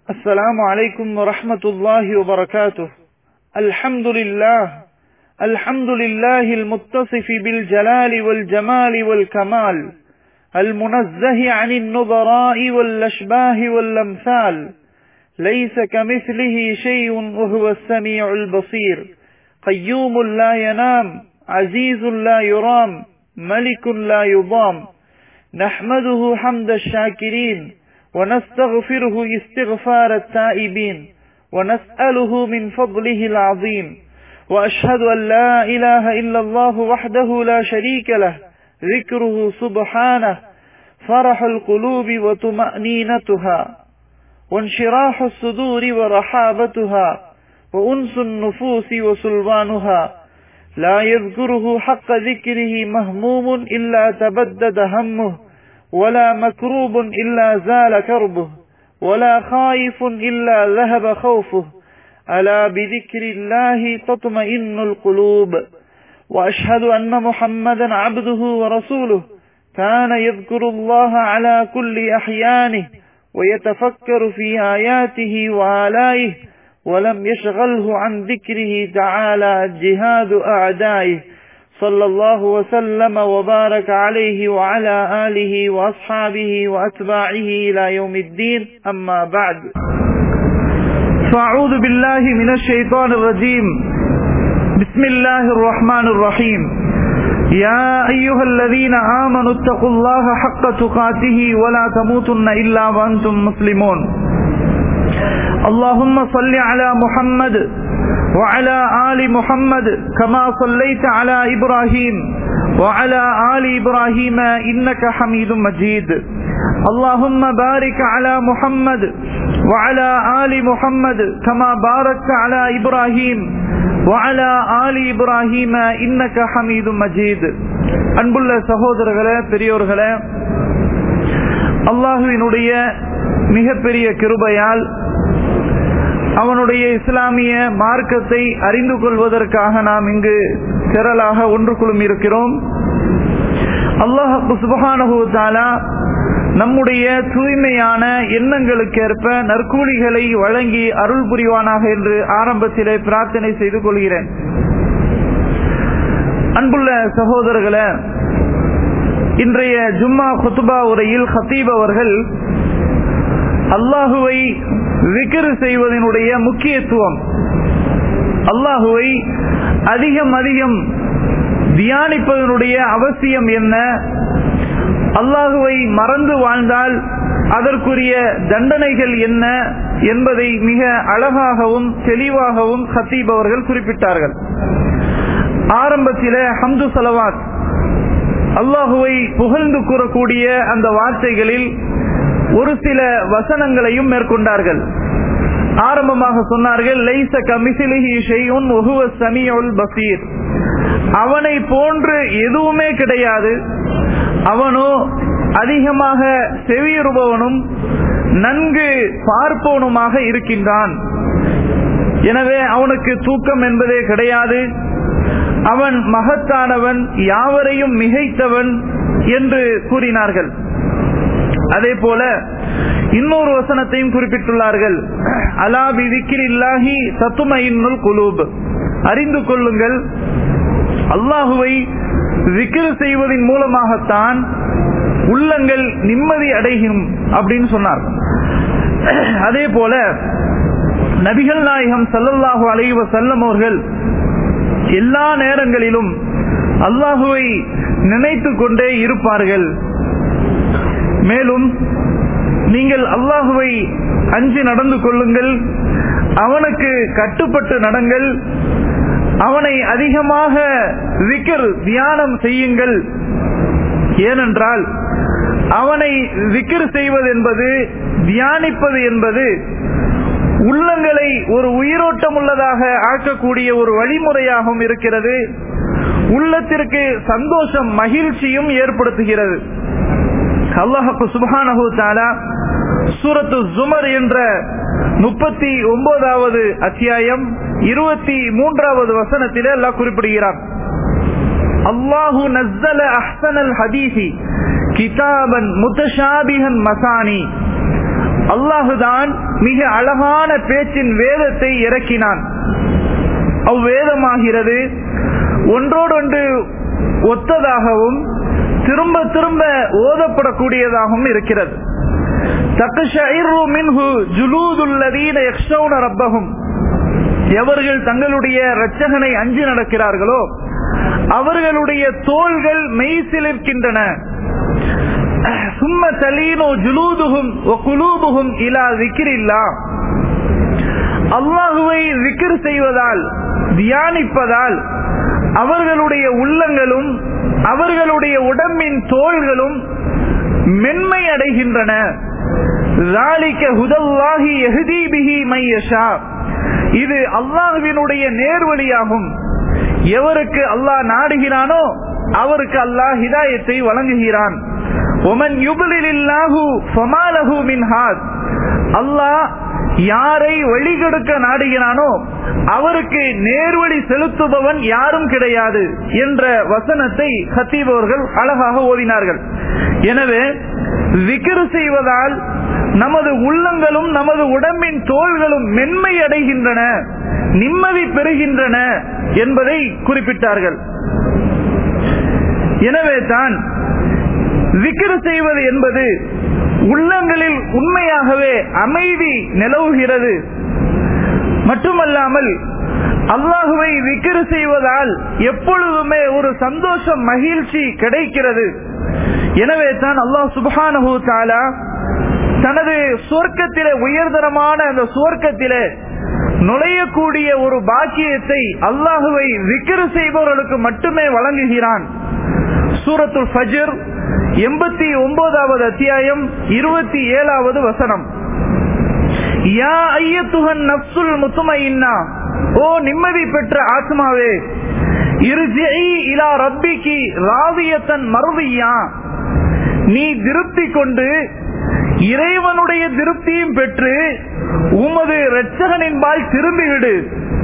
السلام عليكم ورحمة الله وبركاته الحمد لله الحمد لله المتصف بالجلال والجمال والكمال المنزه عن النظراء والأشباه والأمثال ليس كمثله شيء وهو السميع البصير قيوم لا ينام عزيز لا يرام ملك لا يضام نحمده حمد الشاكرين ونستغفره استغفار التائبين ونسأله من فضله العظيم وأشهد أن لا إله إلا الله وحده لا شريك له ذكره سبحانه فرح القلوب وطمأنينتها وانشراح الصدور ورحابتها وأنس النفوس وسلوانها لا يذكره حق ذكره مهموم إلا تبدد همه ولا مكروب إلا زال كربه ولا خائف إلا ذهب خوفه ألا بذكر الله تطمئن القلوب وأشهد أن محمدا عبده ورسوله كان يذكر الله على كل أحيانه ويتفكر في آياته وآلائه ولم يشغله عن ذكره تعالى جهاد أعدائه صلى الله وسلم وبارك عليه وعلى آله وأصحابه وأتباعه إلى يوم الدين أما بعد فأعوذ بالله من الشيطان الرجيم بسم الله الرحمن الرحيم يا أيها الذين آمنوا اتقوا الله حق تقاته ولا تموتن إلا وأنتم مسلمون اللهم صل على محمد وعلى آل محمد كما صليت على إبراهيم وعلى آل إبراهيم إنك حميد مجيد اللهم بارك على محمد وعلى آل محمد كما باركت على إبراهيم وعلى آل إبراهيم إنك حميد مجيد அன்புள்ள சகோதரர்களே பெரியோர்களே அல்லாஹுவினுடைய மிகப்பெரிய கிருபையால் அவனுடைய இஸ்லாமிய மார்க்கத்தை அறிந்து கொள்வதற்காக நாம் இங்கு திரளாக ஒன்று குழுமி இருக்கிறோம் அல்லாஹு சுபகானகுத்தாலா நம்முடைய தூய்மையான எண்ணங்களுக்கேற்ப நற்கூலிகளை வழங்கி அருள் புரிவானாக என்று ஆரம்பத்திலே பிரார்த்தனை செய்து கொள்கிறேன் அன்புள்ள சகோதரர்களே இன்றைய ஜும்மா குத்துபா உரையில் ஹத்தீப் அவர்கள் அல்லாஹுவை விக்கிரு செய்வதனுடைய முக்கியத்துவம் அல்லாஹுவை அதிகம் அதிகம் தியானிப்பதனுடைய அவசியம் என்ன அல்லாஹுவை மறந்து வாழ்ந்தால் அதற்குரிய தண்டனைகள் என்ன என்பதை மிக அழகாகவும் தெளிவாகவும் ஹத்தீப் அவர்கள் குறிப்பிட்டார்கள் ஆரம்பத்தில ஹம்து சலவாத் அல்லாஹுவை புகழ்ந்து கூறக்கூடிய அந்த வார்த்தைகளில் ஒரு சில வசனங்களையும் மேற்கொண்டார்கள் ஆரம்பமாக சொன்னார்கள் லைச கமிசிலிஹி ஷெய்யுன் ஒஹுவ சமியுல் பசீர் அவனை போன்று எதுவுமே கிடையாது அவனோ அதிகமாக செவியுறுபவனும் நன்கு பார்ப்பவனுமாக இருக்கின்றான் எனவே அவனுக்கு தூக்கம் என்பதே கிடையாது அவன் மகத்தானவன் யாவரையும் மிகைத்தவன் என்று கூறினார்கள் அதே போல இன்னொரு வசனத்தையும் குறிப்பிட்டுள்ளார்கள் அலா விதிக்கிரில்லாஹி சத்துமையின்னுல் குலூப் அறிந்து கொள்ளுங்கள் அல்லாஹுவை விக்கிர செய்வதன் மூலமாகத்தான் உள்ளங்கள் நிம்மதி அடையும் அப்படின்னு சொன்னார் அதே போல நபிகள் நாயகம் சல்லல்லாஹு அலைவ செல்லம் அவர்கள் எல்லா நேரங்களிலும் அல்லாஹுவை நினைத்து கொண்டே இருப்பார்கள் மேலும் நீங்கள் அல்லாஹுவை அஞ்சு நடந்து கொள்ளுங்கள் அவனுக்கு கட்டுப்பட்டு நடங்கள் அவனை அதிகமாக விக்கர் தியானம் செய்யுங்கள் ஏனென்றால் அவனை விக்கிர் செய்வது என்பது தியானிப்பது என்பது உள்ளங்களை ஒரு உயிரோட்டம் உள்ளதாக ஆக்கக்கூடிய ஒரு வழிமுறையாகவும் இருக்கிறது உள்ளத்திற்கு சந்தோஷம் மகிழ்ச்சியும் ஏற்படுத்துகிறது அல்லாஹு சுபானஹு தாலா சூரத்து ஜுமர் என்ற முப்பத்தி ஒன்பதாவது அத்தியாயம் இருபத்தி மூன்றாவது வசனத்திலே அல்லாஹ் குறிப்பிடுகிறார் அல்லாஹு நஸ்ஸல அஹ்சனல் ஹதீசி கிதாபன் முத்தஷாபிஹன் மசானி அல்லாஹுதான் மிக அழகான பேச்சின் வேதத்தை இறக்கினான் அவ்வேதமாகிறது ஒன்றோடொன்று ஒத்ததாகவும் திரும்ப திரும்ப ஓதப்படக்கூடியதாகவும் இருக்கிறது எவர்கள் தங்களுடைய இரட்சகனை அஞ்சு நடக்கிறார்களோ அவர்களுடைய தோள்கள் மெய் சிலிர்க்கின்றன சும்ம தலீனோ ஜுலூதுகும் குலூபுகும் இலா விக்கிரில்லா அல்லாஹுவை விக்கிர் செய்வதால் தியானிப்பதால் அவர்களுடைய உள்ளங்களும் அவர்களுடைய உடம்பின் தோள்களும் மென்மை அடைகின்றன இது அல்லாஹுவினுடைய நேர்வழியாகும் எவருக்கு அல்லாஹ் நாடுகிறானோ அவருக்கு அல்லாஹ் ஹிதாயத்தை வழங்குகிறான் ஒமன் யுபலில்லாஹு ஃபமாலஹு மின்ஹாத் அல்லாஹ் யாரை வழிகெடுக்க நாடுகிறானோ அவருக்கு நேர்வழி செலுத்துபவன் யாரும் கிடையாது என்ற வசனத்தை ஹத்தீபவர்கள் அழகாக ஓதினார்கள் எனவே விக்கிரு செய்வதால் நமது உள்ளங்களும் நமது உடம்பின் தோள்களும் மென்மை அடைகின்றன நிம்மதி பெறுகின்றன என்பதை குறிப்பிட்டார்கள் எனவே தான் விக்கிரு செய்வது என்பது உள்ளங்களில் உண்மையாகவே அமைதி நிலவுகிறது மட்டுமல்லாமல் அல்லாஹுவை விக்கிரு செய்வதால் எப்பொழுதுமே ஒரு சந்தோஷம் மகிழ்ச்சி கிடைக்கிறது எனவே தான் அல்லாஹ் சுபஹானஹு தாலா தனது சுவர்க்கத்திலே உயர்தரமான அந்த சுவர்க்கத்திலே நுழையக்கூடிய ஒரு பாக்கியத்தை அல்லாஹுவை விக்கிரு செய்பவர்களுக்கு மட்டுமே வழங்குகிறான் சூரத்துல் ஃபஜர் எண்பத்தி ஒன்பதாவது அத்தியாயம் இருபத்தி ஏழாவது வசனம் யா ஐயத்துகன் நப்சுல் முத்துமையின்னா ஓ நிம்மதி பெற்ற ஆத்மாவே இருஜி இலா ரப்பிக்கு ராவியத்தன் மறுவியா நீ திருப்தி கொண்டு இறைவனுடைய திருப்தியும் பெற்று உமது இரட்சகனின்பால் திரும்பிவிடு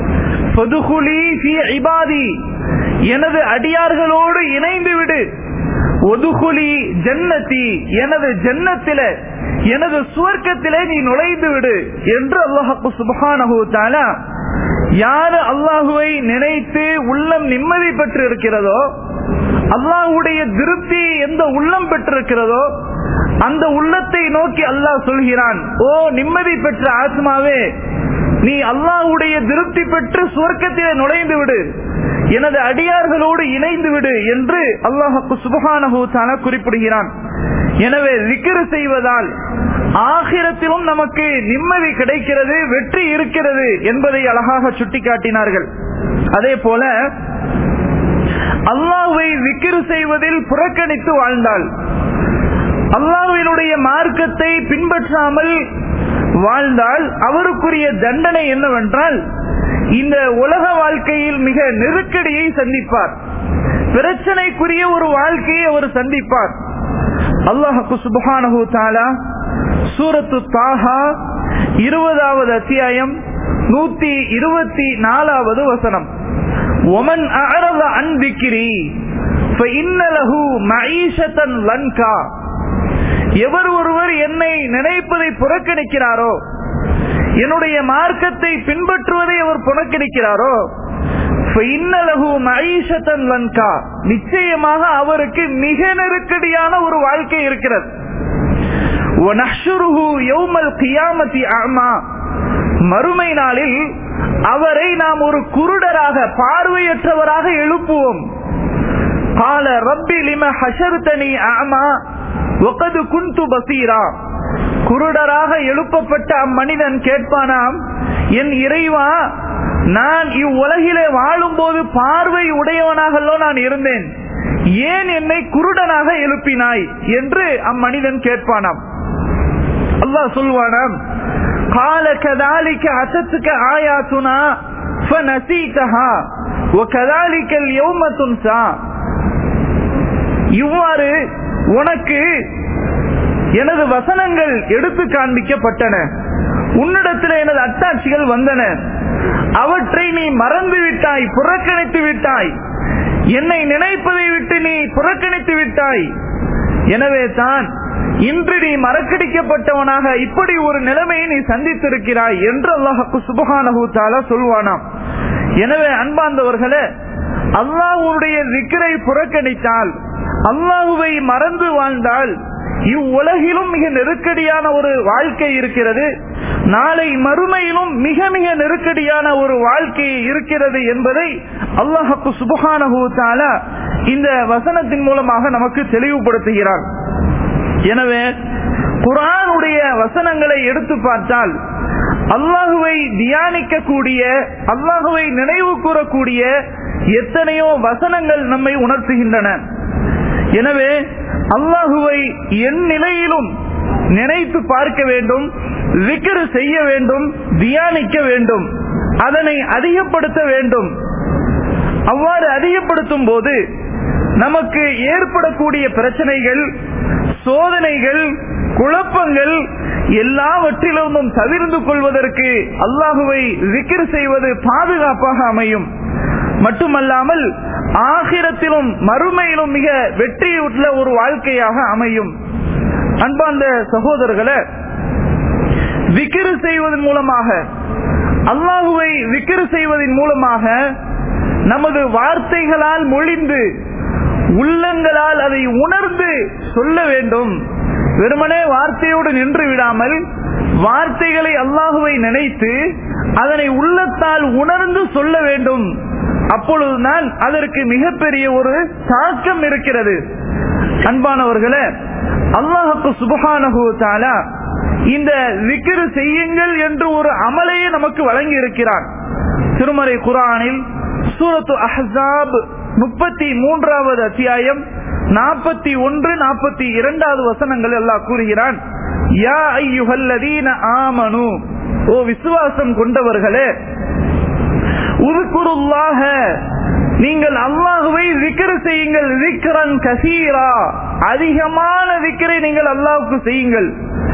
இபாதி எனது அடியார்களோடு இணைந்து விடு ஒதுகுலி ஜன்னதி எனது ஜன்னத்தில எனது சுவர்க்கத்திலே நீ நுழைந்து விடு என்று அல்லாஹு சுபஹானஹு தாலா யாரு அல்லாஹுவை நினைத்து உள்ளம் நிம்மதி பெற்று இருக்கிறதோ அல்லாஹுடைய திருப்தி எந்த உள்ளம் பெற்றிருக்கிறதோ அந்த உள்ளத்தை நோக்கி அல்லாஹ் சொல்கிறான் ஓ நிம்மதி பெற்ற ஆத்மாவே நீ அல்லாஹுடைய திருப்தி பெற்று சுவர்க்கத்திலே நுழைந்து விடு எனது அடியார்களோடு இணைந்து விடு என்று அல்லாஹு சுபஹானஹூ தாலா குறிப்பிடுகிறான் எனவே விக்கிரு செய்வதால் ஆகிரத்திலும் நமக்கு நிம்மதி கிடைக்கிறது வெற்றி இருக்கிறது என்பதை அழகாக சுட்டிக்காட்டினார்கள் அதே போல அல்லாஹுவை விக்கிரு செய்வதில் புறக்கணித்து வாழ்ந்தாள் அல்லாஹுவினுடைய மார்க்கத்தை பின்பற்றாமல் வாழ்ந்தால் அவருக்குரிய தண்டனை என்னவென்றால் இந்த உலக வாழ்க்கையில் மிக நெருக்கடியை சந்திப்பார் பிரச்சனைக்குரிய ஒரு வாழ்க்கையை அவர் சந்திப்பார் அல்லாஹு சுபஹானஹு தாலா சூரத்து தாஹா இருபதாவது அத்தியாயம் நூத்தி இருபத்தி நாலாவது வசனம் ஒமன் அறத அன்பிக்கிரி இன்னலகு மஈஷத்தன் லன்கா எவர் ஒருவர் என்னை நினைப்பதை புறக்கணிக்கிறாரோ என்னுடைய மார்க்கத்தை பின்பற்றுவதை அவர் புறக்கணிக்கிறாரோ லன்கா நிச்சயமாக அவருக்கு மிக நெருக்கடியான ஒரு வாழ்க்கை இருக்கிறது மறுமை நாளில் அவரை நாம் ஒரு குருடராக பார்வையற்றவராக எழுப்புவோம் கால ரப்பி லிம ஹஷர்தனி ஆமா ஒகது குந்து பசீரா குருடராக எழுப்பப்பட்ட அம்மனிதன் கேட்பானாம் என் இறைவா நான் இவ்வுலகிலே வாழும் போது பார்வை உடையவனாகலோ நான் இருந்தேன் ஏன் என்னை குருடனாக எழுப்பினாய் என்று அம்மனிதன் கேட்பானாம் அல்லாஹ் சொல்வானாம் கால கதாலிக்க அசத்துக்க ஆயாத்துனா ஃபனசீதஹா وكذلك اليوم تنسى இவ்வாறு உனக்கு எனது வசனங்கள் எடுத்து காண்பிக்கப்பட்டன உன்னிடத்தில் எனது அத்தாட்சிகள் வந்தன அவற்றை நீ மறந்து விட்டாய் புறக்கணித்து விட்டாய் என்னை நினைப்பதை விட்டு நீ புறக்கணித்து விட்டாய் எனவே தான் இன்று நீ மறக்கடிக்கப்பட்டவனாக இப்படி ஒரு நிலைமையை நீ சந்தித்திருக்கிறாய் என்று அல்லாஹு சுபஹானஹு தாலா சொல்வானாம் எனவே அன்பார்ந்தவர்களே அல்லாஹுடைய விக்கிரை புறக்கணித்தால் அல்லாஹுவை மறந்து வாழ்ந்தால் இவ்வுலகிலும் மிக நெருக்கடியான ஒரு வாழ்க்கை இருக்கிறது நாளை மறுமையிலும் மிக மிக நெருக்கடியான ஒரு வாழ்க்கை இருக்கிறது என்பதை அல்லாஹு சுபஹானஹு தாலா இந்த வசனத்தின் மூலமாக நமக்கு தெளிவுபடுத்துகிறார் எனவே குரானுடைய வசனங்களை எடுத்து பார்த்தால் அல்லாஹுவை தியானிக்கக்கூடிய அல்லாஹுவை நினைவு கூறக்கூடிய எத்தனையோ வசனங்கள் நம்மை உணர்த்துகின்றன எனவே அல்லாஹுவை என் நிலையிலும் நினைத்து பார்க்க வேண்டும் விக்கிரு செய்ய வேண்டும் தியானிக்க வேண்டும் அதனை அதிகப்படுத்த வேண்டும் அவ்வாறு அதிகப்படுத்தும் போது நமக்கு ஏற்படக்கூடிய பிரச்சனைகள் சோதனைகள் குழப்பங்கள் எல்லாவற்றிலிருந்தும் தவிர்ந்து கொள்வதற்கு அல்லாஹுவை விக்கிர் செய்வது பாதுகாப்பாக அமையும் மட்டுமல்லாமல் ஆகிரத்திலும் மறுமையிலும் மிக வெற்றியுள்ள ஒரு வாழ்க்கையாக அமையும் அன்பார்ந்த சகோதரர்களை விக்கிரு செய்வதன் மூலமாக அல்லாஹுவை விக்கிரு செய்வதன் மூலமாக நமது வார்த்தைகளால் மொழிந்து உள்ளங்களால் அதை உணர்ந்து சொல்ல வேண்டும் வெறுமனே வார்த்தையோடு நின்று விடாமல் வார்த்தைகளை அல்லாஹுவை நினைத்து அதனை உள்ளத்தால் உணர்ந்து சொல்ல வேண்டும் அப்பொழுதுதான் அதற்கு மிகப்பெரிய ஒரு தாக்கம் இருக்கிறது அன்பானவர்களே அல்லாஹுக்கு சுபகானகு தாலா இந்த விக்கிரு செய்யுங்கள் என்று ஒரு அமலையே நமக்கு வழங்கி இருக்கிறான் திருமறை குரானில் சூரத்து அஹாப் முப்பத்தி மூன்றாவது அத்தியாயம் நாற்பத்தி ஒன்று நாற்பத்தி இரண்டாவது வசனங்கள் எல்லாம் கூறுகிறான் யா ஐயுகல்லதீன ஆமனு ஓ விசுவாசம் கொண்டவர்களே உருக்குருல்லாக நீங்கள் அல்லாஹுவை விக்கிர செய்யுங்கள் விக்கிரன் கசீரா அதிகமான விக்கிரை நீங்கள் அல்லாஹுக்கு செய்யுங்கள்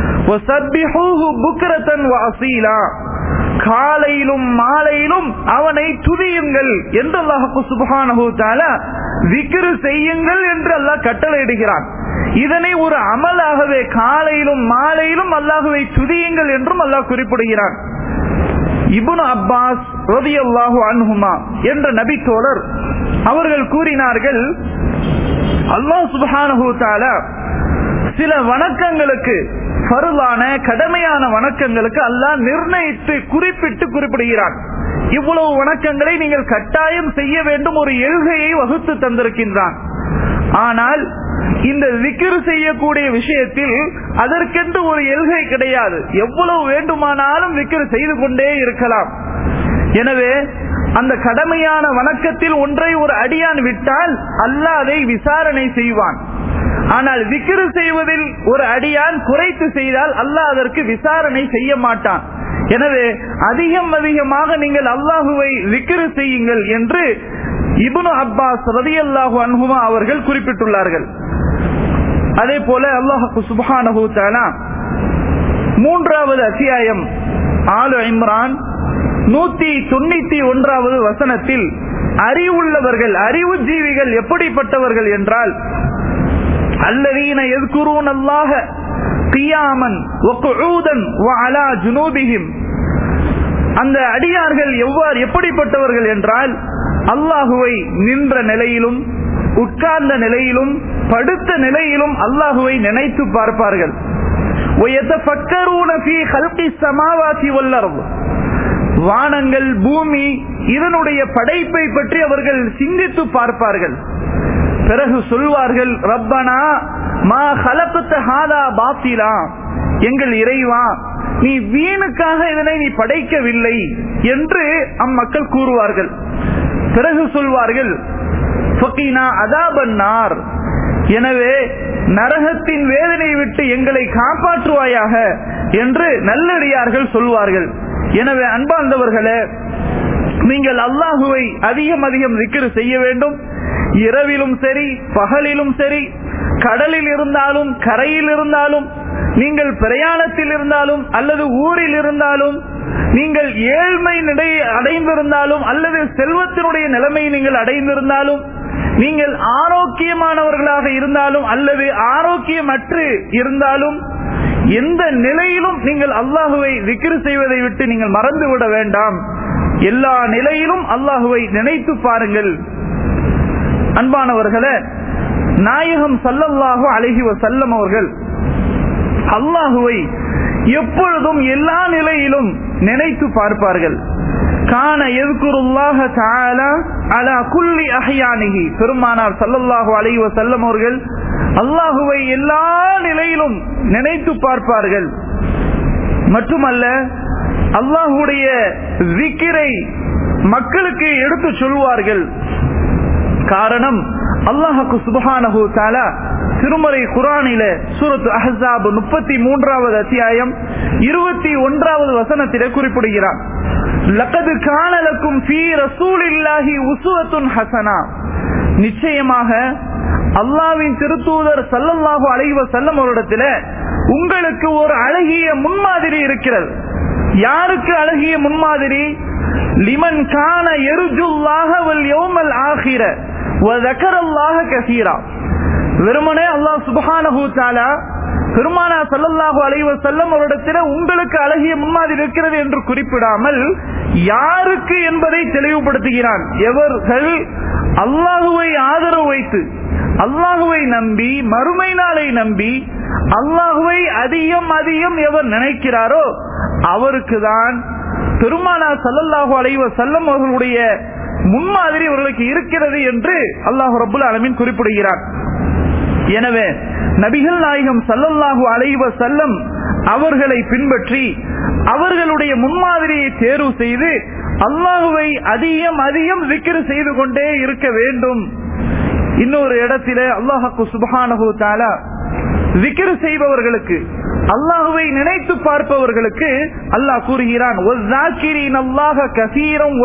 புக்கரத்தன் வாசீலா காலையிலும் மாலையிலும் அவனை துதியுங்கள் என்று அல்லாஹு சுபஹானஹு தாலா விக்கிரு செய்யுங்கள் என்று அல்லாஹ் கட்டளையிடுகிறான் இதனை ஒரு அமலாகவே காலையிலும் மாலையிலும் அல்லாஹுவை துதியுங்கள் என்றும் அல்லாஹ் குறிப்பிடுகிறான் இபுன் அப்பாஸ் ரதி அல்லாஹு அன்ஹுமா என்ற நபி தோழர் அவர்கள் கூறினார்கள் அல்லாஹ் சுபஹானஹு தாலா சில வணக்கங்களுக்கு பருவான கடமையான வணக்கங்களுக்கு அல்லாஹ் நிர்ணயித்து குறிப்பிட்டு குறிப்பிடுகிறான் இவ்வளவு வணக்கங்களை நீங்கள் கட்டாயம் செய்ய வேண்டும் ஒரு எழுகையை வகுத்து தந்திருக்கின்றான் ஆனால் இந்த விக்கிரு செய்யக்கூடிய விஷயத்தில் அதற்கென்று ஒரு எல்கை கிடையாது எவ்வளவு வேண்டுமானாலும் விக்கிரு செய்து கொண்டே இருக்கலாம் எனவே அந்த கடமையான வணக்கத்தில் ஒன்றை ஒரு அடியான் விட்டால் அல்லாஹ் அதை விசாரணை செய்வான் ஆனால் விக்கிரு செய்வதில் ஒரு அடியான் குறைத்து செய்தால் அல்லாஹ் அதற்கு விசாரணை செய்ய மாட்டான் எனவே அதிகம் அதிகமாக நீங்கள் அல்லாஹுவை விக்கிரு செய்யுங்கள் என்று இபுனு அப்பாஸ் ரதி அல்லாஹு அன்ஹுமா அவர்கள் குறிப்பிட்டுள்ளார்கள் அதே போல அல்லாஹு சுபானஹு தாலா மூன்றாவது அத்தியாயம் ஆலு இம்ரான் நூத்தி தொண்ணூத்தி ஒன்றாவது வசனத்தில் அறிவுள்ளவர்கள் அறிவு ஜீவிகள் எப்படிப்பட்டவர்கள் என்றால் அல்லதீன எذكرون الله قياما وقعودا وعلى جنوبهم அந்த அடியார்கள் எவ்வாறு எப்படிப்பட்டவர்கள் என்றால் அல்லாஹுவை நின்ற நிலையிலும் உட்கார்ந்த நிலையிலும் படுத்த நிலையிலும் அல்லாஹுவை நினைத்து பார்ப்பார்கள் வானங்கள் பூமி இதனுடைய படைப்பை பற்றி அவர்கள் சிந்தித்து பார்ப்பார்கள் பிறகு சொல்வார்கள் ரப்பனா மா ஹலப்பத்த ஹாதா பாத்திலா எங்கள் இறைவா நீ வீணுக்காக இதனை நீ படைக்கவில்லை என்று அம்மக்கள் கூறுவார்கள் பிறகு சொல்வார்கள் அதாபன்னார் எனவே நரகத்தின் வேதனை விட்டு எங்களை காப்பாற்றுவாயாக என்று நல்லடியார்கள் சொல்வார்கள் எனவே அன்பார்ந்தவர்களே நீங்கள் அல்லாஹுவை அதிகம் அதிகம் விக்கிரு செய்ய வேண்டும் இரவிலும் சரி பகலிலும் சரி கடலில் இருந்தாலும் கரையில் இருந்தாலும் நீங்கள் பிரயாணத்தில் இருந்தாலும் அல்லது ஊரில் இருந்தாலும் நீங்கள் ஏழ்மை நிலை அடைந்திருந்தாலும் அல்லது செல்வத்தினுடைய நிலைமை நீங்கள் அடைந்திருந்தாலும் நீங்கள் ஆரோக்கியமானவர்களாக இருந்தாலும் அல்லது ஆரோக்கியமற்று இருந்தாலும் எந்த நிலையிலும் நீங்கள் அல்லாஹுவை விக்கிரு செய்வதை விட்டு நீங்கள் மறந்து விட வேண்டாம் எல்லா நிலையிலும் அல்லாஹுவை நினைத்து பாருங்கள் அன்பானவர்களே நாயகம் சல்லல்லாஹு அழகி வசல்லம் அவர்கள் அல்லாஹுவை எப்பொழுதும் எல்லா நிலையிலும் நினைத்து பார்ப்பார்கள் காண எதுக்குருல்லாக தாலா அலா குல்லி அஹ்யானிகி பெருமானார் சல்லல்லாஹு அலைஹி வஸல்லம் அவர்கள் அல்லாஹுவை எல்லா நிலையிலும் நினைத்து பார்ப்பார்கள் மட்டுமல்ல அல்லாஹுடைய விக்கிரை மக்களுக்கு எடுத்து சொல்வார்கள் காரணம் அல்லாஹுக்கு சுபஹானஹு தாலா திருமறை குரானில சூரத்து அஹாப் முப்பத்தி மூன்றாவது அத்தியாயம் இருபத்தி ஒன்றாவது வசனத்திலே குறிப்பிடுகிறார் லக்கது காணலக்கும் ஃபீ ரசூலில்லாஹி உசுவத்துன் ஹசனா நிச்சயமாக அல்லாவின் திருத்தூதர் சல்லல்லாஹு அலைவ செல்லம் அவரிடத்துல உங்களுக்கு ஒரு அழகிய முன்மாதிரி இருக்கிறது யாருக்கு அழகிய முன்மாதிரி லிமன் கான எருஜுல்லாக வல் யோமல் ஆகிற வதக்கரல்லாக கசீரா வெறுமனே அல்லாஹ் சுபஹானஹு தாலா பெருமானா சல்லல்லாஹு அலைவ செல்லம் அவரிடத்தில் உங்களுக்கு அழகிய முன்மாதிரி இருக்கிறது என்று குறிப்பிடாமல் யாருக்கு என்பதை தெளிவுபடுத்துகிறான் எவர்கள் அல்லாஹுவை ஆதரவு வைத்து அல்லாஹுவை நம்பி மறுமை நாளை நம்பி அல்லாஹுவை அதிகம் அதிகம் எவர் நினைக்கிறாரோ அவருக்கு தான் பெருமானா சல்லல்லாஹு அலைவ செல்லம் அவர்களுடைய முன்மாதிரி அவர்களுக்கு இருக்கிறது என்று அல்லாஹு ரபுல் அலமின் குறிப்பிடுகிறார் எனவே நபிகள் நாயகம் சல்லல்லாஹு அலைவ செல்லம் அவர்களை பின்பற்றி அவர்களுடைய முன்மாதிரியை தேர்வு செய்து அல்லாஹுவை அதிகம் அதிகம் விக்கிர செய்து கொண்டே இருக்க வேண்டும் இன்னொரு இடத்திலே அல்லாஹு சுபஹானஹு தாலா விக்கிர செய்பவர்களுக்கு அல்லாஹுவை நினைத்து பார்ப்பவர்களுக்கு அல்லாஹ் கூறுகிறான் அல்லாஹ கசீரம்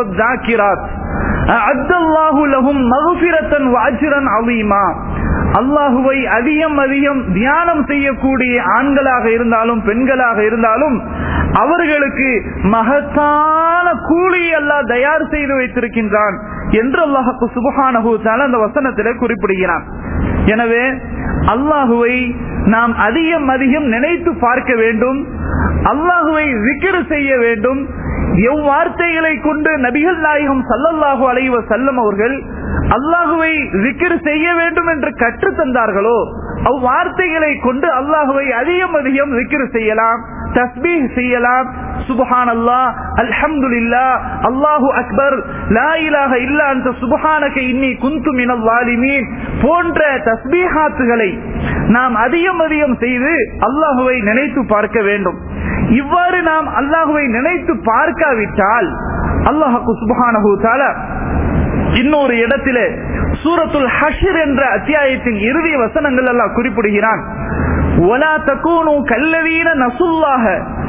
அத்தல்லாஹு லஹும் மகுபிரத்தன் வாஜிரன் அவீமா அல்லாஹுவை அதிகம் அதிகம் தியானம் செய்யக்கூடிய ஆண்களாக இருந்தாலும் பெண்களாக இருந்தாலும் அவர்களுக்கு மகத்தான கூலி அல்லாஹ் தயார் செய்து வைத்திருக்கின்றான் என்று அல்லாஹுக்கு சுபஹானஹூத்தால அந்த வசனத்திலே குறிப்பிடுகிறான் எனவே அல்லாஹுவை நாம் அதிகம் அதிகம் நினைத்து பார்க்க வேண்டும் அல்லாஹுவை விக்கிரு செய்ய வேண்டும் எவ்வார்த்தைகளை கொண்டு நபிகள் நாயகம் சல்லல்லாஹு அலைவ செல்லம் அவர்கள் அல்லாஹுவை விக்கிர் செய்ய வேண்டும் என்று கற்று தந்தார்களோ அவ்வார்த்தைகளை கொண்டு அல்லாஹுவை அதிகம் அதிகம் விக்கிர் செய்யலாம் தஸ்பீஹ் செய்யலாம் சுபஹான் அல்லா அல்ஹம்துலில்லா அல்லாஹு அக்பர் லா இலாஹ இல்லா அந்த சுபஹானக இன்னி குந்து மினல் வாலிமீன் போன்ற தஸ்பீஹாத்துகளை நாம் அதிகம் அதிகம் செய்து அல்லாஹுவை நினைத்து பார்க்க வேண்டும் இவ்வாறு நாம் அல்லாஹுவை நினைத்து பார்க்காவிட்டால் அல்லாஹு சுபஹானஹு தாலா இன்னொரு இடத்திலே சூரத்துல் ஹஷிர் என்ற அத்தியாயத்தின் இறுதி வசனங்கள் எல்லாம் குறிப்பிடுகிறான் ஒலா தக்கூனு கல்லவீன நசுல்லாக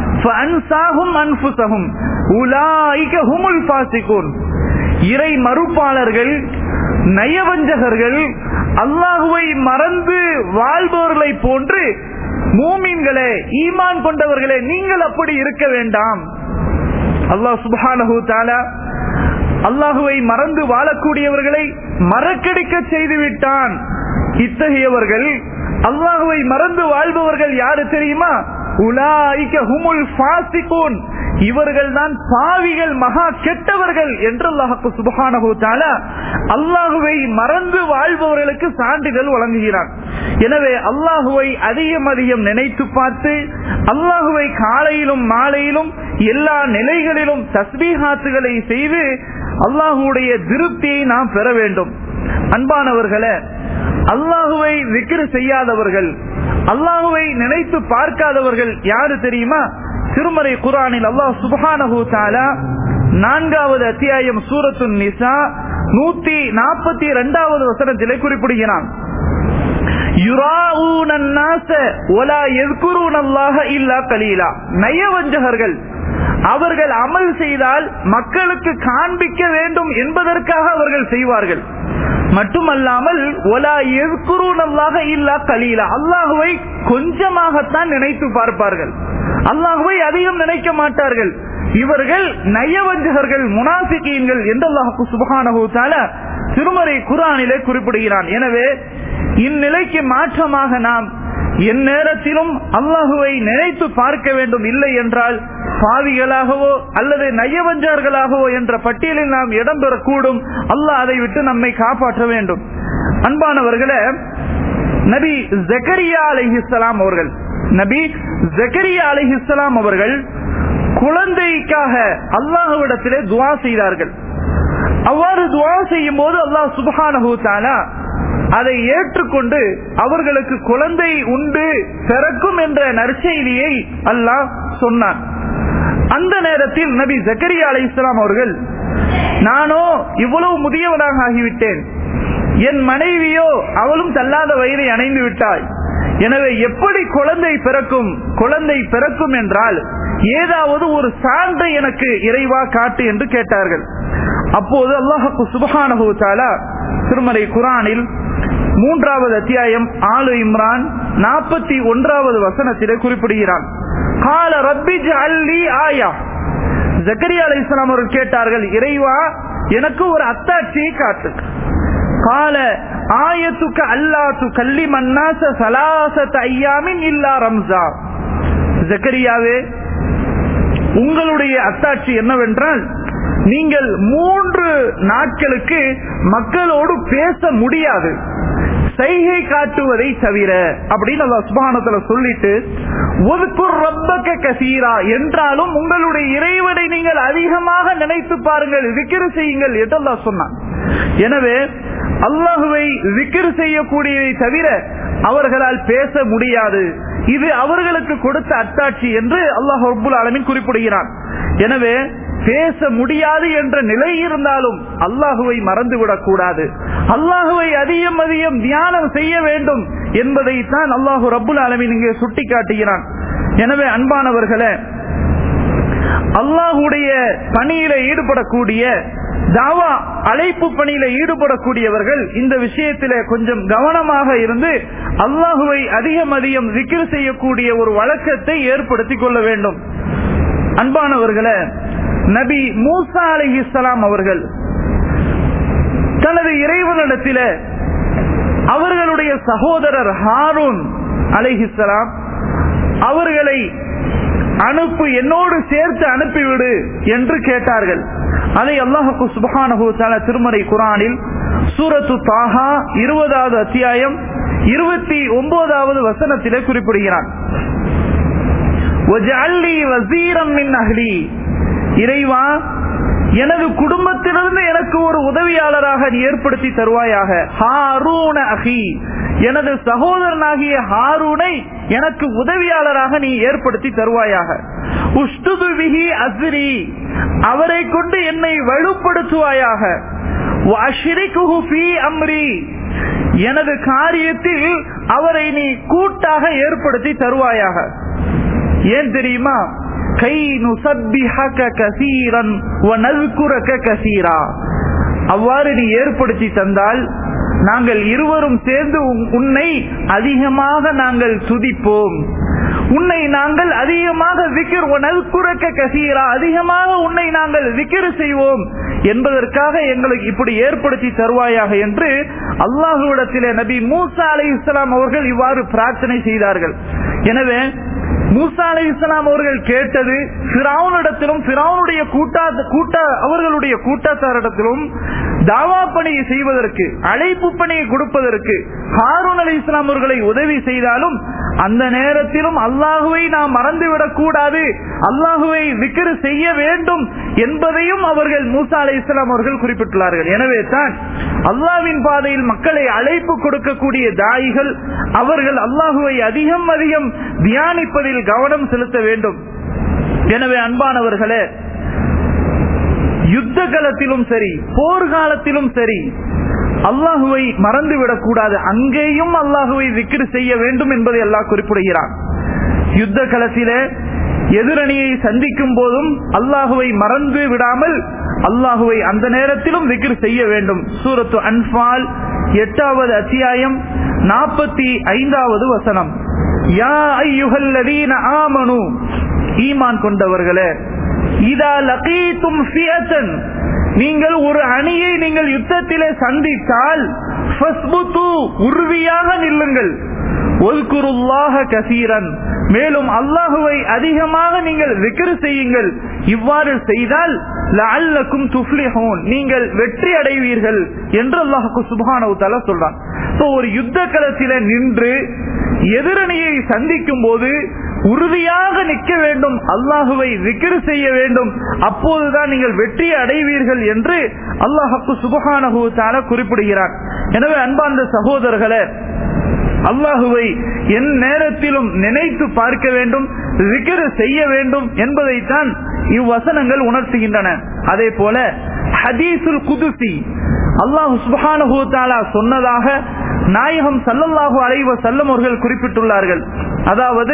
இறை மறுப்பாளர்கள் நயவஞ்சகர்கள் அல்லாஹுவை மறந்து வாழ்பவர்களை போன்று மூமின்களே ஈமான் கொண்டவர்களே நீங்கள் அப்படி இருக்க வேண்டாம் அல்லாஹ் சுபானஹூ தாலா அல்லாஹுவை மறந்து வாழக்கூடியவர்களை மறக்கடிக்க செய்து விட்டான் இத்தகையவர்கள் அல்லாஹுவை மறந்து வாழ்பவர்கள் யாரு தெரியுமா இவர்கள் தான் பாவிகள் மகா கெட்டவர்கள் என்று அல்லாஹுக்கு சுபகான அல்லாஹுவை மறந்து வாழ்பவர்களுக்கு சான்றிதழ் வழங்குகிறான் எனவே அல்லாஹுவை அதிகம் அதிகம் நினைத்து பார்த்து அல்லாஹுவை காலையிலும் மாலையிலும் எல்லா நிலைகளிலும் தஸ்பீஹாத்துகளை செய்து அல்லாஹுடைய திருப்தியை நாம் பெற வேண்டும் அன்பானவர்களே அல்லாஹுவை விக்கிர செய்யாதவர்கள் அல்லாஹுவை நினைத்து பார்க்காதவர்கள் யாரு தெரியுமா திருமறை குரானில் அல்லாஹ் சுபஹானஹு தாலா நான்காவது அத்தியாயம் சூரத்து நிசா நூத்தி நாற்பத்தி இரண்டாவது வசனத்திலே குறிப்பிடுகிறான் நயவஞ்சகர்கள் அவர்கள் அமல் செய்தால் மக்களுக்கு காண்பிக்க வேண்டும் என்பதற்காக அவர்கள் செய்வார்கள் மட்டுமல்லாமல் ஒலா எதுக்குருனல்லாக இல்லா கலீலா அல்லாஹுவை கொஞ்சமாகத்தான் நினைத்து பார்ப்பார்கள் அல்லாஹுவை அதிகம் நினைக்க மாட்டார்கள் இவர்கள் நயவஞ்சகர்கள் முனாசிக்கீன்கள் என்று அல்லாஹு சுபகானஹூத்தால திருமறை குரானிலே குறிப்பிடுகிறான் எனவே இந்நிலைக்கு மாற்றமாக நாம் எந்நேரத்திலும் அல்லாஹுவை நினைத்து பார்க்க வேண்டும் இல்லை என்றால் பாவிகளாகவோ அல்லது நயவஞ்சார்களாகவோ என்ற பட்டியலில் நாம் இடம்பெறக்கூடும் அல்லாஹ் அதை விட்டு நம்மை காப்பாற்ற வேண்டும் அன்பானவர்களே நபி ஜக்கரியா அலிஹிஸ்லாம் அவர்கள் நபி ஜக்கரியா அலிஹிஸ்லாம் அவர்கள் குழந்தைக்காக அல்லாஹுவிடத்திலே துவா செய்தார்கள் அவ்வாறு துவா செய்யும் போது அல்லாஹ் சுபஹானஹு தாலா அதை ஏற்றுக்கொண்டு அவர்களுக்கு குழந்தை உண்டு பிறக்கும் என்ற நற்செய்தியை அல்லாஹ் சொன்னான் அந்த நேரத்தில் நபி ஜக்கரியா அலை இஸ்லாம் அவர்கள் நானோ இவ்வளவு முதியவனாக ஆகிவிட்டேன் என் மனைவியோ அவளும் தள்ளாத வயதை அணைந்து விட்டாய் எனவே எப்படி குழந்தை பிறக்கும் குழந்தை பிறக்கும் என்றால் ஏதாவது ஒரு சான்று எனக்கு இறைவா காட்டு என்று கேட்டார்கள் அப்போது அல்லாஹு சுபஹானஹு தாலா திருமலை குரானில் மூன்றாவது அத்தியாயம் ஆலு இம்ரான் நாற்பத்தி ஒன்றாவது வசனத்திலே குறிப்பிடுகிறான் கால ரப்பி அல்லி ஆயா ஜக்கரியா அலை இஸ்லாம் அவர்கள் கேட்டார்கள் இறைவா எனக்கு ஒரு அத்தாட்சியை காட்டு கால ஆயத்துக்க அல்லாத்து கல்லி மன்னாச சலாசத் ஐயாமின் இல்லா ரம்சா ஜக்கரியாவே உங்களுடைய அத்தாட்சி என்னவென்றால் நீங்கள் மூன்று நாட்களுக்கு மக்களோடு பேச முடியாது சைகை காட்டுவதை தவிர அப்படின்னு அல்லா சுபானத்துல சொல்லிட்டு ஒதுக்குர் ரப்பக்க கசீரா என்றாலும் உங்களுடைய இறைவனை நீங்கள் அதிகமாக நினைத்து பாருங்கள் விக்கிர செய்யுங்கள் என்று அல்லா சொன்னான் எனவே அல்லாஹுவை விக்கிர் செய்யக்கூடியதை தவிர அவர்களால் பேச முடியாது இது அவர்களுக்கு கொடுத்த அத்தாட்சி என்று அல்லாஹ் ரபுல் ஆலமின் குறிப்பிடுகிறான் எனவே பேச முடியாது என்ற நிலை இருந்தாலும் அல்லாஹுவை மறந்துவிடக் கூடாது அல்லாஹுவை அதிகம் அதிகம் தியானம் செய்ய வேண்டும் என்பதை தான் அல்லாஹு ரபுல் ஆலமின் இங்கே சுட்டி காட்டுகிறான் எனவே அன்பானவர்களே அல்லாஹுடைய பணியில ஈடுபடக்கூடிய தாவா அழைப்பு பணியில ஈடுபடக்கூடியவர்கள் இந்த விஷயத்தில கொஞ்சம் கவனமாக இருந்து அல்லாஹுவை அதிகம் அதிகம் விக்கிர் செய்யக்கூடிய ஒரு வழக்கத்தை ஏற்படுத்திக் கொள்ள வேண்டும் அன்பானவர்களே நபி மூசா அலி இஸ்லாம் அவர்கள் தனது இறைவனிடத்தில அவர்களுடைய சகோதரர் ஹாரூன் அலிஹிஸ்லாம் அவர்களை அனுப்பு என்னோடு சேர்த்து அனுப்பிவிடு என்று கேட்டார்கள் அதை அல்லாஹு சுபஹானஹு திருமறை குரானில் சூரத்து தாஹா இருபதாவது அத்தியாயம் இருபத்தி ஒன்பதாவது வசனத்திலே குறிப்பிடுகிறான் இறைவா எனது குடும்பத்திலிருந்து எனக்கு ஒரு உதவியாளராக ஏற்படுத்தி தருவாயாக ஹாரூன அகி எனது சகோதரனாகிய ஹாரூனை எனக்கு உதவியாளராக நீ ஏற்படுத்தி தருவாயாக உஷ்டுபிஹி அஸ்ரி அவரை கொண்டு என்னை வலுப்படுத்துவாயாக அம்ரி எனது காரியத்தில் அவரை நீ கூட்டாக ஏற்படுத்தி தருவாயாக ஏன் தெரியுமா கை நுசப்பிஹக கசீரன் கசீரா அவ்வாறு நீ ஏற்படுத்தி தந்தால் நாங்கள் இருவரும் சேர்ந்து உன்னை அதிகமாக நாங்கள் துதிப்போம் உன்னை நாங்கள் அதிகமாக விக்கிர் உனக்குறக்க கசீரா அதிகமாக உன்னை நாங்கள் விக்கிர் செய்வோம் என்பதற்காக எங்களுக்கு இப்படி ஏற்படுத்தி தருவாயாக என்று அல்லாஹுவிடத்திலே நபி மூசா அலை இஸ்லாம் அவர்கள் இவ்வாறு பிரார்த்தனை செய்தார்கள் எனவே மூசா அலை இஸ்லாம் அவர்கள் கேட்டது பிராவுனிடத்திலும் பிராவுனுடைய கூட்டா கூட்டா அவர்களுடைய கூட்டத்தாரிடத்திலும் தாவா பணியை செய்வதற்கு அழைப்பு பணியை கொடுப்பதற்கு ஹாரூன் அலி இஸ்லாம் அவர்களை உதவி செய்தாலும் அந்த நேரத்திலும் அல்லாஹுவை நாம் மறந்துவிடக் கூடாது அல்லாஹுவை விக்கிரு செய்ய வேண்டும் என்பதையும் அவர்கள் மூசா அலை இஸ்லாம் அவர்கள் குறிப்பிட்டுள்ளார்கள் எனவே தான் அல்லாவின் பாதையில் மக்களை அழைப்பு கொடுக்கக்கூடிய தாயிகள் அவர்கள் அல்லாஹுவை அதிகம் அதிகம் தியானிப்பதில் கவனம் செலுத்த வேண்டும் எனவே அன்பானவர்களே யுத்த காலத்திலும் சரி போர்காலத்திலும் சரி அல்லாஹுவை மறந்துவிடக் கூடாது அங்கேயும் அல்லாஹுவை விக்கிரு செய்ய வேண்டும் என்பதை அல்லாஹ் குறிப்பிடுகிறான் யுத்த களத்திலே எதிரணியை சந்திக்கும் போதும் அல்லாஹுவை மறந்து விடாமல் அல்லாஹுவை அந்த நேரத்திலும் விக்கிர் செய்ய வேண்டும் சூரத்து அன்பால் எட்டாவது அத்தியாயம் நாற்பத்தி ஐந்தாவது வசனம் யா ஐயுகல்லதீன ஆமனு ஈமான் கொண்டவர்களே இதா லகீத்தும் ஃபியத்தன் நீங்கள் ஒரு அணியை நீங்கள் யுத்தத்திலே சந்தித்தால் ஃபஸ்புத்து, உறுதியாக நில்லுங்கள் ஒதுக்குருல்லாக கசீரன் மேலும் அல்லாஹுவை அதிகமாக நீங்கள் விக்கிரு செய்யுங்கள் இவ்வாறு செய்தால் லஅல்லக்கும் துஃப்லிஹூன் நீங்கள் வெற்றி அடைவீர்கள் என்று அல்லாஹுக்கு சுப்ஹானஹு தஆலா சொல்றான் இப்போ ஒரு யுத்த களத்தில நின்று எதிரணியை சந்திக்கும் போது உறுதியாக நிற்க வேண்டும் அல்லாஹுவை விக்கிரு செய்ய வேண்டும் அப்போதுதான் நீங்கள் வெற்றி அடைவீர்கள் என்று அல்லாஹுக்கு சுபஹானஹு தஆலா குறிப்பிடுகிறார் எனவே அன்பார்ந்த சகோதரர்களே அல்லாஹுவை என் நேரத்திலும் நினைத்து பார்க்க வேண்டும் விக்கிரு செய்ய வேண்டும் என்பதைத்தான் இவ்வசனங்கள் உணர்த்துகின்றன அதே போல ஹதீசுல் குதுசி அல்லாஹு சுபஹானஹு தஆலா சொன்னதாக நாயகம் சல்லல்லாஹு அலைஹி வஸல்லம் அவர்கள் குறிப்பிட்டுள்ளார்கள் அதாவது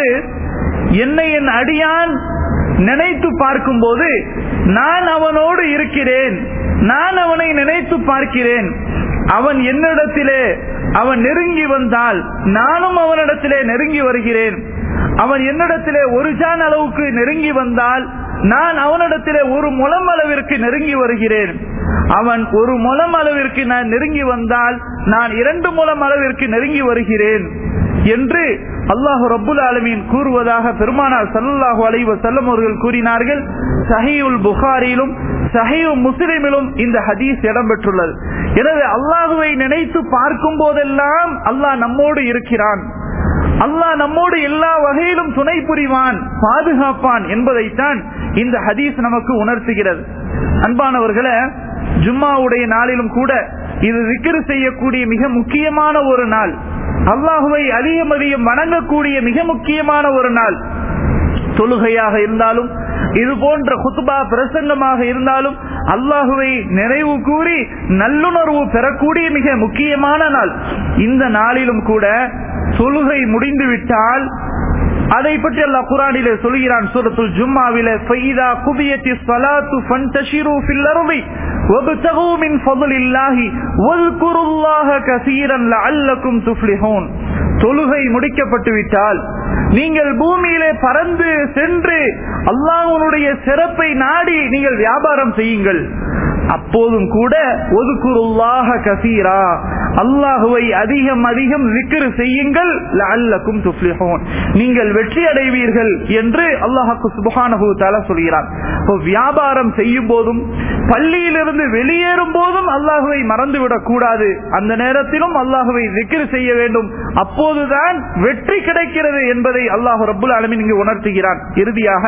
என்னை என் அடியான் நினைத்து பார்க்கும்போது நான் அவனோடு இருக்கிறேன் நான் அவனை நினைத்து பார்க்கிறேன் அவன் என்னிடத்திலே அவன் நெருங்கி வந்தால் நானும் அவனிடத்திலே நெருங்கி வருகிறேன் அவன் என்னிடத்திலே ஒரு ஜான் அளவுக்கு நெருங்கி வந்தால் நான் அவனிடத்திலே ஒரு முலம் அளவிற்கு நெருங்கி வருகிறேன் அவன் ஒரு முலம் அளவிற்கு நான் நெருங்கி வந்தால் நான் இரண்டு முலம் அளவிற்கு நெருங்கி வருகிறேன் என்று அல்லாஹு ரப்புல் ஆலமீன் கூறுவதாக பெருமானார் சல்லல்லாஹு அலைஹி வஸல்லம் அவர்கள் கூறினார்கள் சஹீஉல் புகாரியிலும் சஹீஹ் முஸ்லிமிலும் இந்த ஹதீஸ் இடம்பெற்றுள்ளது எனவே அல்லாஹுவை நினைத்து பார்க்கும் போதெல்லாம் அல்லாஹ் நம்மோடு இருக்கிறான் அல்லாஹ் நம்மோடு எல்லா வகையிலும் துணை புரிவான் பாதுகாப்பான் என்பதைத்தான் இந்த ஹதீஸ் நமக்கு உணர்த்துகிறது அன்பானவர்களே ஜும்மாவுடைய நாளிலும் கூட இது விக்கிரு செய்யக்கூடிய மிக முக்கியமான ஒரு நாள் அல்லாஹுவை அதிகம் அதிகம் வணங்கக்கூடிய மிக முக்கியமான ஒரு நாள் தொழுகையாக இருந்தாலும் இது போன்ற குத்துபா பிரசங்கமாக இருந்தாலும் அல்லாஹுவை நிறைவு கூறி நல்லுணர்வு பெறக்கூடிய மிக முக்கியமான நாள் இந்த நாளிலும் கூட தொழுகை முடிந்துவிட்டால் அதை பற்றி அல்லாஹ் குரானிலே சொல்கிறான் சூரத்துல் ஜும்மாவிலே ஃபைதா குபியத்தி ஸலாத்து ஃபன்தஷிரு ஃபில் அர்தி வப்தகு மின் ஃபضலில்லாஹி வذ்குருல்லாஹ கஸீரன் லஅல்லக்கும் துஃப்லிஹூன் தொழுகை முடிக்கப்பட்டு விட்டால் நீங்கள் பூமியிலே பறந்து சென்று அல்லாஹ்வுடைய சிறப்பை நாடி நீங்கள் வியாபாரம் செய்யுங்கள் அப்போதும் கூட ஒதுக்குருல்லாக கசீரா அல்லாஹுவை அதிகம் அதிகம் விக்கிரு செய்யுங்கள் லஅல்லக்கும் துஃப்லிஹூன் நீங்கள் வெற்றி அடைவீர்கள் என்று அல்லாஹ்வுக்கு சுப்ஹானஹு தஆலா சொல்கிறார் இப்போ வியாபாரம் செய்யும் போதும் பள்ளியிலிருந்து வெளியேறும் போதும் அல்லாஹுவை மறந்து விடக் கூடாது அந்த நேரத்திலும் அல்லாஹுவை விக்கிரு செய்ய வேண்டும் அப்போதுதான் வெற்றி கிடைக்கிறது என்பதை அல்லாஹ் ரப்புல் ஆலமீன் இங்கு உணர்த்துகிறான் இறுதியாக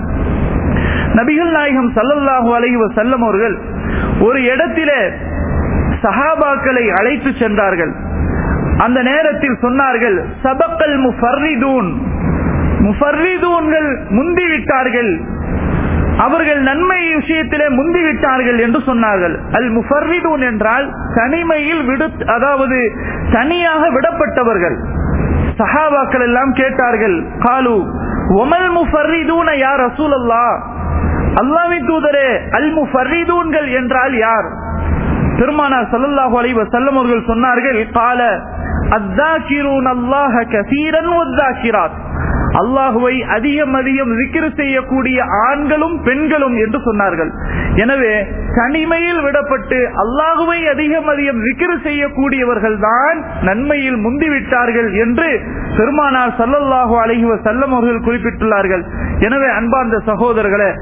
நபிகள் நாயகம் சல்லல்லாஹு அலைஹி வஸல்லம் அவர்கள் ஒரு இடத்திலே சஹாபாக்களை அழைத்து சென்றார்கள் அந்த நேரத்தில் சொன்னார்கள் சபக்கல் முஃபர்ரிதூன் முஃபர்ரிதூன்கள் முந்திவிட்டார்கள் அவர்கள் நன்மை விஷயத்திலே முந்திவிட்டார்கள் என்று சொன்னார்கள் அல் முஃபர்ரிதூன் என்றால் தனிமையில் விடு அதாவது தனியாக விடப்பட்டவர்கள் சஹாபாக்கள் எல்லாம் கேட்டார்கள் காலு ஒமல் முஃபர்ரிதூன யார் ரசூல் அல்லா அல்லாவின் தூதரே அல் முஃபர்ரிதூன்கள் என்றால் யார் பெருமானார் சல்லல்லாஹு அலைஹி வஸல்லம் அவர்கள் சொன்னார்கள் கால அத்தாக்கிரூன் அல்லாஹ கசீரன் வத்தாக்கிராத் அல்லாஹுவை அதிகம் அதிகம் விக்கிரு செய்யக்கூடிய ஆண்களும் பெண்களும் என்று சொன்னார்கள் எனவே தனிமையில் விடப்பட்டு அல்லாஹுவை அதிகம் அதிகம் விக்கிரு செய்யக்கூடியவர்கள் தான் நன்மையில் முந்திவிட்டார்கள் என்று பெருமானார் சல்லல்லாஹு அலைஹி வஸல்லம் அவர்கள் குறிப்பிட்டுள்ளார்கள் எனவே அன்பார்ந்த சகோதரர்களே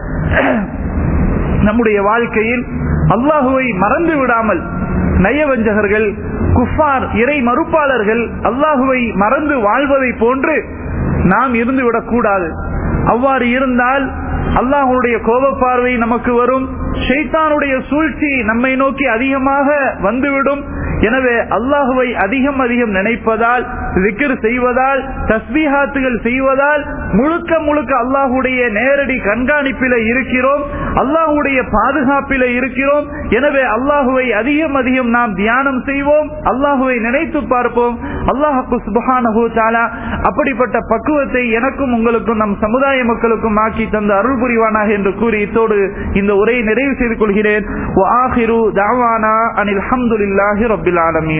நம்முடைய வாழ்க்கையில் அல்லாஹுவை மறந்து விடாமல் நயவஞ்சகர்கள் குஃபார் இறை மறுப்பாளர்கள் அல்லாஹுவை மறந்து வாழ்வதை போன்று நாம் இருந்து விடக்கூடாது அவ்வாறு இருந்தால் அல்லாஹுடைய கோப பார்வை நமக்கு வரும் ஷைத்தானுடைய சூழ்ச்சி நம்மை நோக்கி அதிகமாக வந்துவிடும் எனவே அல்லாஹுவை அதிகம் அதிகம் நினைப்பதால் விக்கிர் செய்வதால் தஸ்பீஹாத்துகள் செய்வதால் முழுக்க முழுக்க அல்லாஹுடைய நேரடி கண்காணிப்பில இருக்கிறோம் அல்லாஹுடைய பாதுகாப்பில இருக்கிறோம் எனவே அல்லாஹுவை அதிகம் அதிகம் நாம் தியானம் செய்வோம் அல்லாஹுவை நினைத்து பார்ப்போம் அல்லாஹுக்கு சுபஹானஹு தாலா அப்படிப்பட்ட பக்குவத்தை எனக்கும் உங்களுக்கும் நம் சமுதாய மக்களுக்கும் ஆக்கி தந்த அருள் புரிவானாக என்று கூறி இத்தோடு இந்த உரையை நிறைவு செய்து கொள்கிறேன் அனில் அஹமதுல்லாஹி ரபில் ஆலமீன்